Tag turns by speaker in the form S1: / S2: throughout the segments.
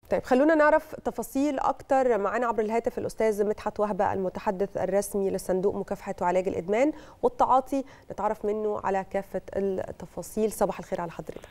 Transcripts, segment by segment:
S1: طيب خلونا نعرف تفاصيل اكتر معانا عبر الهاتف الاستاذ مدحت وهبه المتحدث الرسمي لصندوق مكافحه وعلاج الادمان والتعاطي نتعرف منه على كافه التفاصيل صباح الخير على حضرتك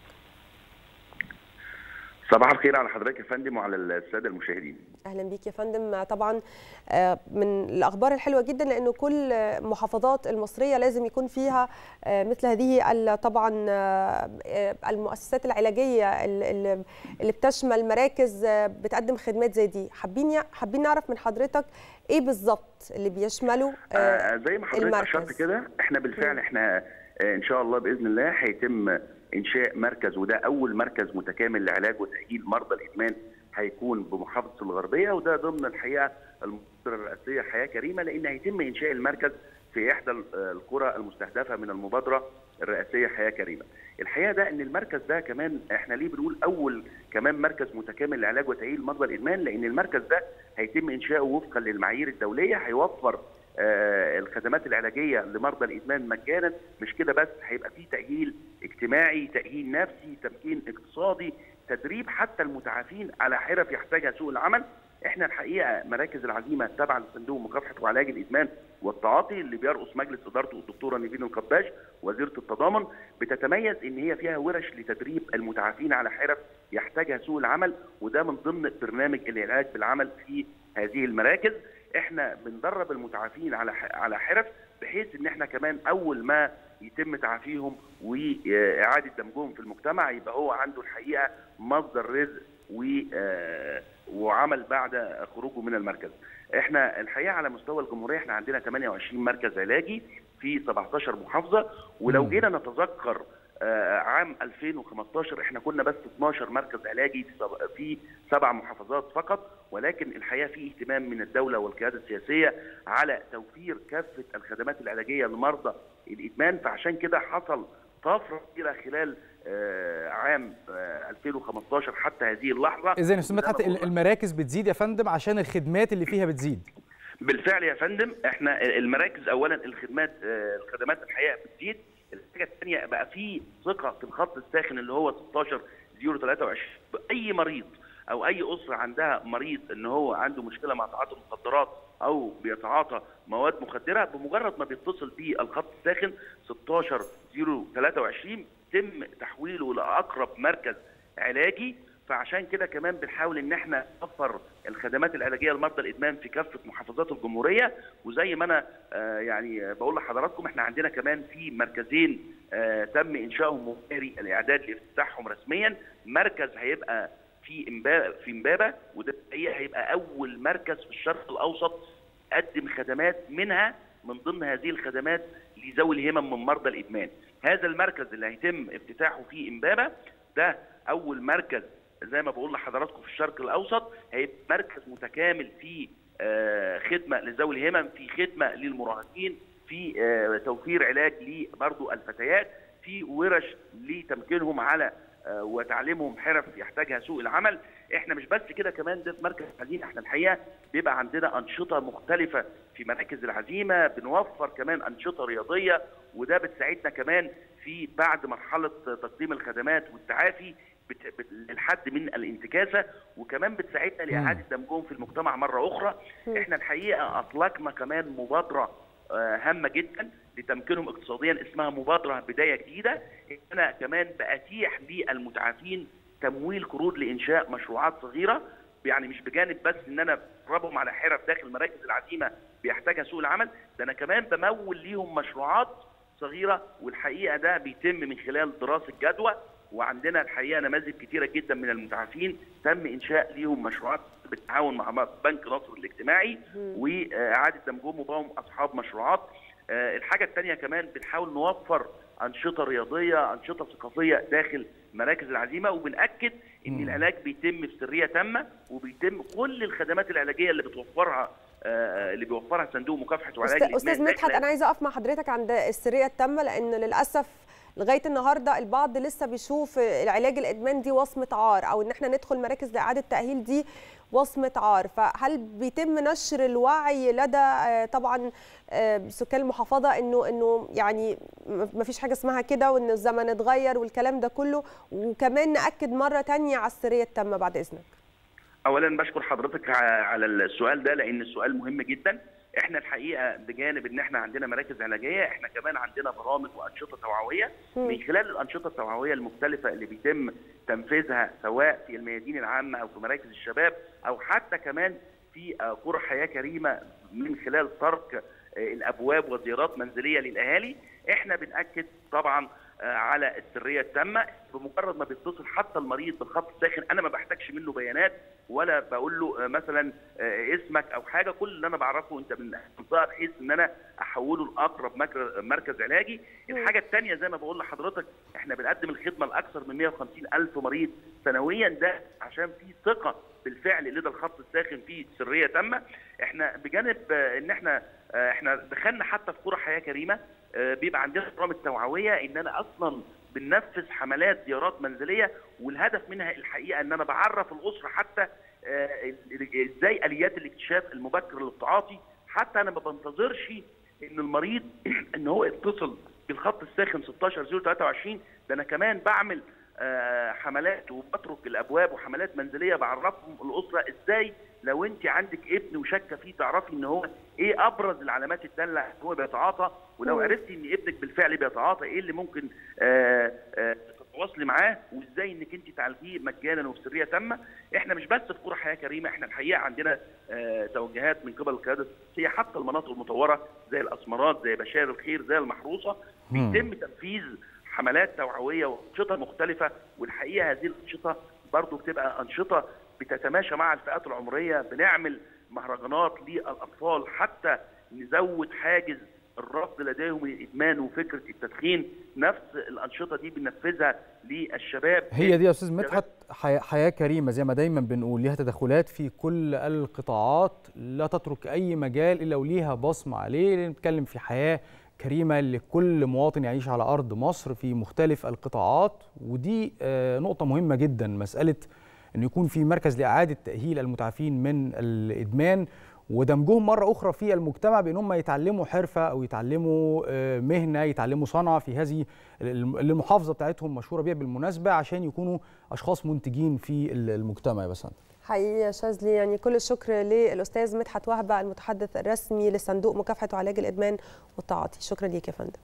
S2: صباح الخير على حضرتك يا فندم وعلى الساده المشاهدين
S1: اهلا بيك يا فندم طبعا من الاخبار الحلوه جدا لانه كل المحافظات المصريه لازم يكون فيها مثل هذه طبعا المؤسسات العلاجيه اللي بتشمل مراكز بتقدم خدمات زي دي حابين حابين نعرف من حضرتك ايه بالظبط اللي بيشمله
S2: آه زي ما حضرتك اشرت كده احنا بالفعل احنا ان شاء الله باذن الله هيتم انشاء مركز وده اول مركز متكامل لعلاج وتاهيل مرضى الادمان هيكون بمحافظه الغربيه وده ضمن الحقيقه المبادره الرئاسيه حياه كريمه لان هيتم انشاء المركز في احدى القرى المستهدفه من المبادره الرئاسيه حياه كريمه. الحقيقه ده ان المركز ده كمان احنا ليه بنقول اول كمان مركز متكامل لعلاج وتاهيل مرضى الادمان لان المركز ده هيتم انشاؤه وفقا للمعايير الدوليه هيوفر آه الخدمات العلاجيه لمرضى الادمان مجانا مش كده بس هيبقى في تاهيل اجتماعي تاهيل نفسي تمكين اقتصادي تدريب حتى المتعافين على حرف يحتاجها سوق العمل احنا الحقيقه مراكز العزيمه التابعه لصندوق مكافحه وعلاج الادمان والتعاطي اللي بيرأس مجلس ادارته الدكتوره نيفين القباش وزيره التضامن بتتميز ان هي فيها ورش لتدريب المتعافين على حرف يحتاجها سوق العمل وده من ضمن برنامج العلاج بالعمل في هذه المراكز احنا بندرب المتعافين على على حرف بحيث ان احنا كمان اول ما يتم تعافيهم واعاده دمجهم في المجتمع يبقى هو عنده الحقيقه مصدر رزق و وعمل بعد خروجه من المركز. احنا الحقيقه على مستوى الجمهوريه احنا عندنا 28 مركز علاجي في 17 محافظه ولو جينا نتذكر عام 2015 احنا كنا بس 12 مركز علاجي في سبع محافظات فقط ولكن الحقيقه في اهتمام من الدوله والقياده السياسيه على توفير كافه الخدمات العلاجيه لمرضى الادمان فعشان كده حصل طفره كبيره خلال عام 2015 حتى هذه اللحظه
S3: اذا يا استاذ مدحت المراكز بتزيد يا فندم عشان الخدمات اللي فيها بتزيد
S2: بالفعل يا فندم احنا المراكز اولا الخدمات الخدمات الحقيقه بتزيد الحاجه الثانيه بقى في ثقه في الخط الساخن اللي هو 16 023 اي مريض او اي اسره عندها مريض ان هو عنده مشكله مع تعاطي المخدرات او بيتعاطى مواد مخدره بمجرد ما بيتصل بالخط الساخن 16 023 يتم تحويله لاقرب مركز علاجي فعشان كده كمان بنحاول ان احنا نوفر الخدمات العلاجيه لمرضى الادمان في كافه محافظات الجمهوريه وزي ما انا آه يعني بقول لحضراتكم احنا عندنا كمان في مركزين آه تم انشائهم مباري الاعداد لافتتاحهم رسميا مركز هيبقى في امبابه في امبابه وده هيبقى اول مركز في الشرق الاوسط قدم خدمات منها من ضمن هذه الخدمات لذوي الهمم من مرضى الادمان هذا المركز اللي هيتم افتتاحه في امبابه ده اول مركز زي ما بقول لحضراتكم في الشرق الاوسط هيبقى مركز متكامل في خدمه لذوي الهمم في خدمه للمراهقين في توفير علاج لبرضه الفتيات في ورش لتمكينهم على وتعليمهم حرف يحتاجها سوق العمل احنا مش بس كده كمان ده في مركز العزيمه احنا الحقيقه بيبقى عندنا انشطه مختلفه في مراكز العزيمه بنوفر كمان انشطه رياضيه وده بتساعدنا كمان في بعد مرحله تقديم الخدمات والتعافي للحد من الانتكاسه وكمان بتساعدنا لاعاده دمجهم في المجتمع مره اخرى احنا الحقيقه اطلقنا كمان مبادره هامه جدا لتمكينهم اقتصاديا اسمها مبادره بدايه جديده انا كمان باتيح للمتعافين تمويل قروض لانشاء مشروعات صغيره يعني مش بجانب بس ان انا بدربهم على حرف داخل مراكز العزيمه بيحتاجها سوق العمل ده انا كمان بمول ليهم مشروعات صغيره والحقيقه ده بيتم من خلال دراسه جدوى وعندنا الحقيقه نماذج كثيره جدا من المتعافين تم انشاء ليهم مشروعات بالتعاون مع بنك نصر الاجتماعي واعاده دمجهم وبقوا اصحاب مشروعات الحاجه الثانيه كمان بنحاول نوفر انشطه رياضيه انشطه ثقافيه داخل مراكز العزيمه وبناكد ان مم. العلاج بيتم بسريه تامه وبيتم كل الخدمات العلاجيه اللي بتوفرها اللي بيوفرها صندوق مكافحه وعلاج
S1: الادمان استاذ مدحت انا عايزه اقف مع حضرتك عند السريه التامه لان للاسف لغايه النهارده البعض لسه بيشوف العلاج الادمان دي وصمه عار او ان احنا ندخل مراكز لاعاده تاهيل دي وصمه عار فهل بيتم نشر الوعي لدى طبعا سكان المحافظه انه انه يعني ما فيش حاجه اسمها كده وان الزمن اتغير والكلام ده كله وكمان ناكد مره ثانيه على السريه التامه بعد اذنك
S2: اولا بشكر حضرتك على السؤال ده لان السؤال مهم جدا احنا الحقيقه بجانب ان احنا عندنا مراكز علاجيه احنا كمان عندنا برامج وانشطه توعويه من خلال الانشطه التوعويه المختلفه اللي بيتم تنفيذها سواء في الميادين العامه او في مراكز الشباب او حتى كمان في قرى حياه كريمه من خلال ترك الابواب وزيارات منزليه للاهالي احنا بناكد طبعا على السريه التامه بمجرد ما بيتصل حتى المريض بالخط الساخن انا ما بحتاجش منه بيانات ولا بقول له مثلا اسمك او حاجه كل اللي انا بعرفه انت من منطقه بحيث ان انا احوله لاقرب مركز علاجي الحاجه الثانيه زي ما بقول لحضرتك احنا بنقدم الخدمه لاكثر من 150 الف مريض سنويا ده عشان في ثقه بالفعل لدى الخط الساخن فيه سريه تامه احنا بجانب ان احنا احنا دخلنا حتى في قرى حياه كريمه بيبقى عندنا برامج توعويه ان انا اصلا بننفذ حملات زيارات منزليه والهدف منها الحقيقه ان انا بعرف الاسره حتى ازاي اليات الاكتشاف المبكر للتعاطي حتى انا ما بنتظرش ان المريض ان هو يتصل بالخط الساخن 16023 ده انا كمان بعمل حملات وبترك الابواب وحملات منزليه بعرفهم الاسره ازاي لو انت عندك ابن وشاكه فيه تعرفي ان هو ايه ابرز العلامات الداله ان هو بيتعاطى ولو عرفتي ان ابنك بالفعل بيتعاطى ايه اللي ممكن تتواصلي معاه وازاي انك انت تعالجيه مجانا وبسريه تامه احنا مش بس في قرى حياه كريمه احنا الحقيقه عندنا توجهات من قبل القياده السياسيه حتى المناطق المطوره زي الاسمرات زي بشار الخير زي المحروسه بيتم تنفيذ حملات توعويه وانشطه مختلفه والحقيقه هذه الانشطه برضو بتبقى انشطه بتتماشى مع الفئات العمريه بنعمل مهرجانات للاطفال حتى نزود حاجز الرفض لديهم الادمان وفكره التدخين نفس الانشطه دي بننفذها للشباب
S3: هي دي يا استاذ مدحت حياه كريمه زي ما دايما بنقول ليها تدخلات في كل القطاعات لا تترك اي مجال الا وليها بصمه عليه نتكلم في حياه كريمه لكل مواطن يعيش على ارض مصر في مختلف القطاعات ودي نقطه مهمه جدا مساله ان يكون في مركز لاعاده تاهيل المتعافين من الادمان ودمجهم مره اخرى في المجتمع بانهم يتعلموا حرفه او يتعلموا مهنه يتعلموا صنعه في هذه اللي المحافظه بتاعتهم مشهوره بيها بالمناسبه عشان يكونوا اشخاص منتجين في المجتمع يا بسنت
S1: حقيقي يا شاذلي يعني كل الشكر للاستاذ مدحت وهبه المتحدث الرسمي لصندوق مكافحه وعلاج الادمان والتعاطي شكرا ليك يا فندم